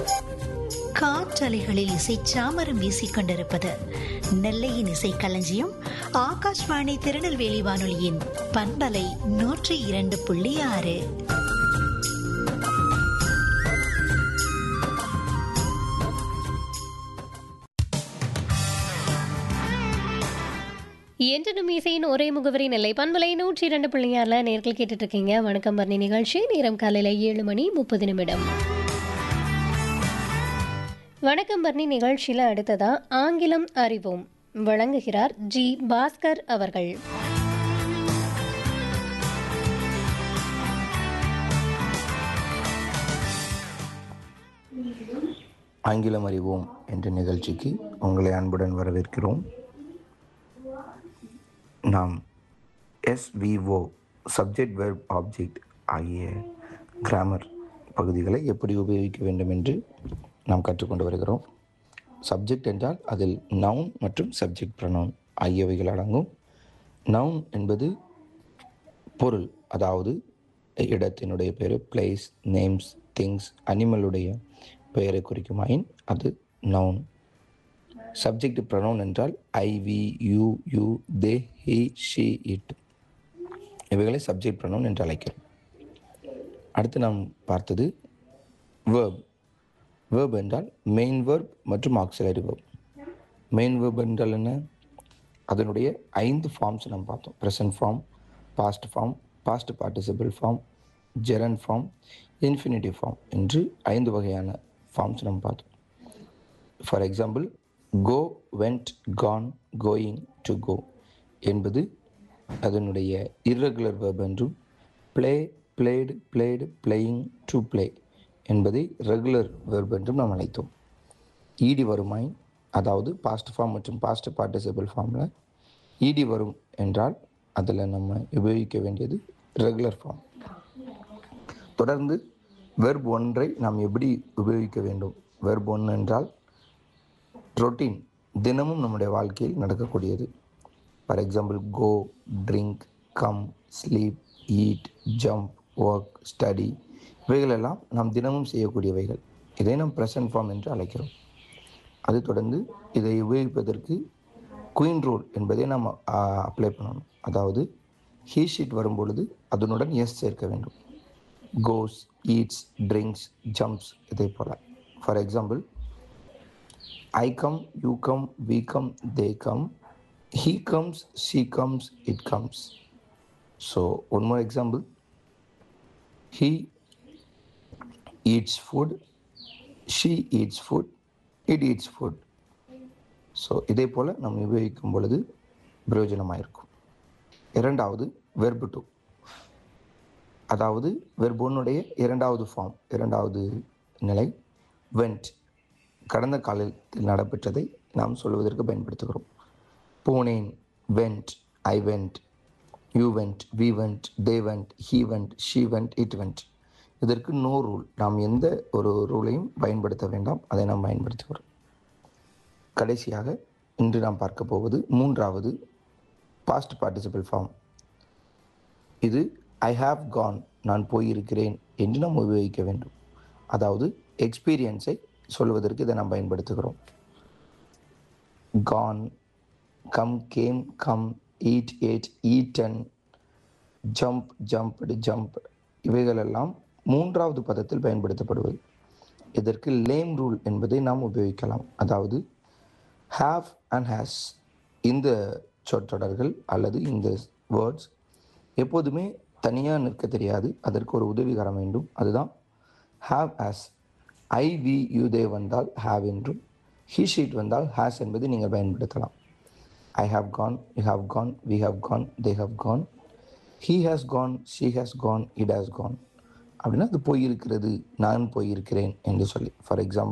காற்றலைகளில் இசை சாமரம் வீசிக் கொண்டிருப்பது நெல்லையின் இசை களஞ்சியம் ஆகாஷ்வாணி திருநெல்வேலி வானொலியின் பண்பலை நூற்றி இரண்டு புள்ளி ஆறு என்றனும் இசையின் ஒரே முகவரி நெல்லை பண்பலை நூற்றி இரண்டு பிள்ளையார்ல நேர்கள் கேட்டுட்டு இருக்கீங்க வணக்கம் பர்ணி நிகழ்ச்சி நேரம் காலையில ஏழு மணி முப்பது நிமிடம் வணக்கம் பர்ணி நிகழ்ச்சியில அடுத்ததா ஆங்கிலம் அறிவோம் வழங்குகிறார் ஜி பாஸ்கர் அவர்கள் ஆங்கிலம் அறிவோம் என்ற நிகழ்ச்சிக்கு உங்களை அன்புடன் வரவேற்கிறோம் நாம் எஸ்விஓ சப்ஜெக்ட் வெர்ப் ஆப்ஜெக்ட் ஆகிய கிராமர் பகுதிகளை எப்படி உபயோகிக்க வேண்டும் என்று நாம் கற்றுக்கொண்டு வருகிறோம் சப்ஜெக்ட் என்றால் அதில் நவுன் மற்றும் சப்ஜெக்ட் ப்ரனவுன் ஆகியவைகள் அடங்கும் நவுன் என்பது பொருள் அதாவது இடத்தினுடைய பேர் பிளேஸ் நேம்ஸ் திங்ஸ் அனிமலுடைய பெயரை குறிக்குமாயின் அது நவுன் சப்ஜெக்ட் ப்ரனவுன் என்றால் I we you you they he she it இவைகளை சப்ஜெக்ட் ப்ரனவுன் என்று அழைக்கிறோம் அடுத்து நாம் பார்த்தது வேர்ப் வேர்ப் என்றால் மெயின் வேர்ப் மற்றும் ஆக்சிலரி வேர்ப் மெயின் வேர்ப் என்றால் என்ன அதனுடைய ஐந்து ஃபார்ம்ஸ் நாம் பார்த்தோம் present form past form past participle form gerund form infinitive form என்று ஐந்து வகையான ஃபார்ம்ஸ் நம்ம பார்த்தோம் for example go went gone going to go என்பது அதனுடைய irregular verb என்றும் play played blade playing to play என்பதை ரெகுலர் verb என்றும் நாம் அழைத்தோம் ஈடி வருமாய் அதாவது பாஸ்ட் ஃபார்ம் மற்றும் பாஸ்ட் பார்ட்டிசிபிள் ஃபார்மில் ஈடி வரும் என்றால் அதில் நம்ம உபயோகிக்க வேண்டியது ரெகுலர் ஃபார்ம் தொடர்ந்து வெர்ப் ஒன்றை நாம் எப்படி உபயோகிக்க வேண்டும் வெர்ப் ஒன்று என்றால் ரொட்டீன் தினமும் நம்முடைய வாழ்க்கையில் நடக்கக்கூடியது for example go drink come sleep eat jump work study இவைகளெல்லாம் நாம் தினமும் செய்யக்கூடியவைகள் இதை நாம் ப்ரெசன்ட் ஃபார்ம் என்று அழைக்கிறோம் அது தொடர்ந்து இதை உபயோகிப்பதற்கு குயின் ரூல் என்பதை நாம் அப்ளை பண்ணணும் அதாவது ஹீ ஷீட் வரும்பொழுது அதனுடன் எஸ் சேர்க்க வேண்டும் கோஸ் ஈட்ஸ் ட்ரிங்க்ஸ் ஜம்ப்ஸ் இதே போல் for example I come you come we come they come he comes she comes it comes so one more example he eats food she eats food it eats food so இதே போல் நம்ம உபயோகிக்கும் பொழுது பிரயோஜனமாக இருக்கும் இரண்டாவது வெர்பு டூ அதாவது வெர்பொன்னுடைய இரண்டாவது ஃபார்ம் இரண்டாவது நிலை வெண்ட் கடந்த காலத்தில் நடைபெற்றதை நாம் சொல்வதற்கு பயன்படுத்துகிறோம் போனேன் went I went you went we went they went he went she went it went இதற்கு நோ ரூல் நாம் எந்த ஒரு ரூலையும் பயன்படுத்த வேண்டாம் அதை நாம் பயன்படுத்துகிறோம் கடைசியாக இன்று நாம் பார்க்க போவது மூன்றாவது பாஸ்ட் பார்ட்டிசிபிள் ஃபார்ம் இது ஐ ஹாவ் கான் நான் போயிருக்கிறேன் என்று நாம் உபயோகிக்க வேண்டும் அதாவது எக்ஸ்பீரியன்ஸை சொல்வதற்கு இதை நாம் பயன்படுத்துகிறோம் gone come came come eat ate eaten jump jumped jump இவைகளெல்லாம் மூன்றாவது பதத்தில் பயன்படுத்தப்படுவது இதற்கு லேம் ரூல் என்பதை நாம் உபயோகிக்கலாம் அதாவது ஹாவ் அண்ட் ஹேஸ் இந்த சொற்றொடர்கள் அல்லது இந்த வேர்ட்ஸ் எப்போதுமே தனியாக நிற்க தெரியாது அதற்கு ஒரு உதவிகரம் வேண்டும் அதுதான் have as I we you they வந்தால் ஹாவ் என்றும் ஹீ ஷீட் வந்தால் ஹேஸ் என்பதை நீங்கள் பயன்படுத்தலாம் I have gone you have gone we have gone they have gone he has gone she has gone it has gone அப்படின்னா அது போயிருக்கிறது நான் போயிருக்கிறேன் என்று சொல்லி ஃபார் எக்ஸாம்பிள்